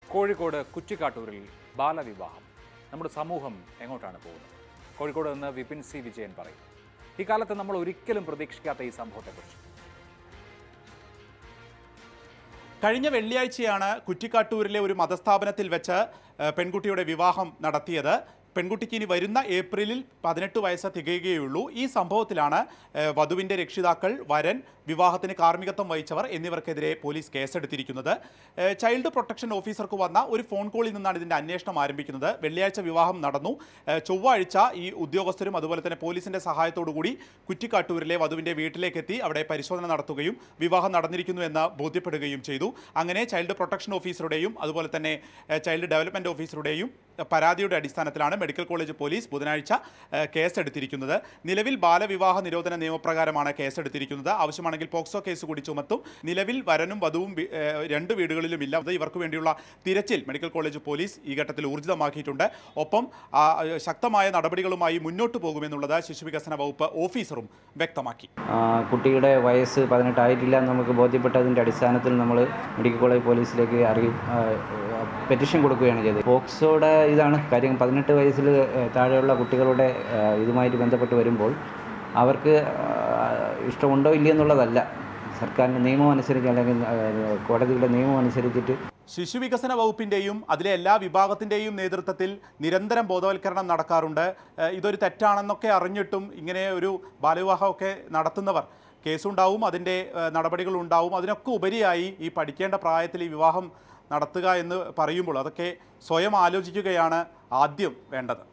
കോഴിക്കോട് കുറ്റിക്കാട്ടൂരിൽ ബാലവിവാഹം നമ്മുടെ സമൂഹം എങ്ങോട്ടാണ് പോകുന്നത് കോഴിക്കോട് നിന്ന് വിപിൻ സി വിജയൻ പറയും ഇക്കാലത്ത് നമ്മൾ ഒരിക്കലും പ്രതീക്ഷിക്കാത്ത ഈ സംഭവത്തെക്കുറിച്ച് കഴിഞ്ഞ വെള്ളിയാഴ്ചയാണ് കുറ്റിക്കാട്ടൂരിലെ ഒരു മതസ്ഥാപനത്തിൽ വെച്ച് ഏഹ്, പെൺകുട്ടിയുടെ വിവാഹം നടത്തിയത് പെൺകുട്ടിക്ക് ഇനി വരുന്ന ഏപ്രിലിൽ പതിനെട്ട് വയസ്സ് തികയുകയുള്ളൂ ഈ സംഭവത്തിലാണ് ഏഹ്, വധുവിൻ്റെ രക്ഷിതാക്കൾ വരൻ വിവാഹത്തിന് കാർമ്മികത്വം വഹിച്ചവർ എന്നിവർക്കെതിരെ പോലീസ് കേസെടുത്തിരിക്കുന്നത് ഏഹ്, ചൈൽഡ് പ്രൊട്ടക്ഷൻ ഓഫീസർക്ക് വന്ന ഒരു ഫോൺ കോളിൽ നിന്നാണ് ഇതിൻ്റെ അന്വേഷണം ആരംഭിക്കുന്നത് വെള്ളിയാഴ്ച വിവാഹം നടന്നു ഏഹ്, ചൊവ്വാഴ്ച ഈ ഉദ്യോഗസ്ഥരും അതുപോലെ തന്നെ പോലീസിന്റെ സഹായത്തോടു കൂടി കുറ്റിക്കാട്ടൂരിലെ വധുവിന്റെ വീട്ടിലേക്ക് എത്തി അവിടെ പരിശോധന നടത്തുകയും വിവാഹം നടന്നിരിക്കുന്നു എന്ന് ബോധ്യപ്പെടുകയും ചെയ്തു അങ്ങനെ ചൈൽഡ് പ്രൊട്ടക്ഷൻ ഓഫീസറുടെയും അതുപോലെ തന്നെ ഏഹ്, ചൈൽഡ് ഡെവലപ്മെന്റ് ഓഫീസറുടെയും ഏഹ്, പരാതിയുടെ അടിസ്ഥാനത്തിലാണ് മെഡിക്കൽ കോളേജ് പോലീസ് ബുധനാഴ്ച ഏഹ്, കേസെടുത്തിരിക്കുന്നത് നിലവിൽ ബാലവിവാഹ നിരോധന നിയമപ്രകാരമാണ് കേസെടുത്തിരിക്കുന്നത് ആവശ്യമാണെങ്കിൽ പോക്സോ കേസ് കൂടി ചുമത്തും നിലവിൽ വരനും വധുവും വി- ഏഹ്, രണ്ട് വീടുകളിലും ഇല്ല അത് ഇവർക്ക് വേണ്ടിയുള്ള തിരച്ചിൽ മെഡിക്കൽ കോളേജ് പോലീസ് ഈ ഘട്ടത്തിൽ ഊർജിതമാക്കിയിട്ടുണ്ട് ഒപ്പം ആ, ശക്തമായ നടപടികളുമായി മുന്നോട്ട് പോകുമെന്നുള്ളത് ശിശുവികസന വകുപ്പ് ഓഫീസറും വ്യക്തമാക്കി ആ, കുട്ടിയുടെ വയസ്സ് പതിനെട്ടായിട്ടില്ല എന്ന് നമുക്ക് ബോധ്യപ്പെട്ടതിൻ്റെ അടിസ്ഥാനത്തിൽ നമ്മൾ മെഡിക്കൽ കോളേജ് പോലീസിലേക്ക് അറിയി പെറ്റീഷൻ കൊടുക്കുകയാണ് ചെയ്തത് പോക്സോയുടെ ഇതാണ് കാര്യം പതിനെട്ട് വയസ്സിൽ താഴെയുള്ള കുട്ടികളുടെ ആ, ഇതുമായിട്ട് ബന്ധപ്പെട്ട് വരുമ്പോൾ അവർക്ക് ആ, ഇഷ്ടമുണ്ടോ ഇല്ലയോ എന്നുള്ളതല്ല സർക്കാരിൻ്റെ നിയമം അനുസരിച്ച് അല്ലെങ്കിൽ ആ, കോടതിയുടെ നിയമം അനുസരിച്ചിട്ട് ശിശുവികസന വകുപ്പിൻ്റെയും അതിലെ എല്ലാ വിഭാഗത്തിൻ്റെയും നേതൃത്വത്തിൽ നിരന്തരം ബോധവൽക്കരണം നടക്കാറുണ്ട് ഏഹ് ഇതൊരു തെറ്റാണെന്നൊക്കെ അറിഞ്ഞിട്ടും ഇങ്ങനെ ഒരു ബാലവിവാഹമൊക്കെ നടത്തുന്നവർ കേസുണ്ടാവും അതിൻ്റെ ഏഹ് നടപടികളുണ്ടാവും അതിനൊക്കെ ഉപരിയായി ഈ പഠിക്കേണ്ട പ്രായത്തിൽ ഈ വിവാഹം നടത്തുക എന്ന് പറയുമ്പോൾ അതൊക്കെ സ്വയം ആലോചിക്കുകയാണ് ആദ്യം വേണ്ടത്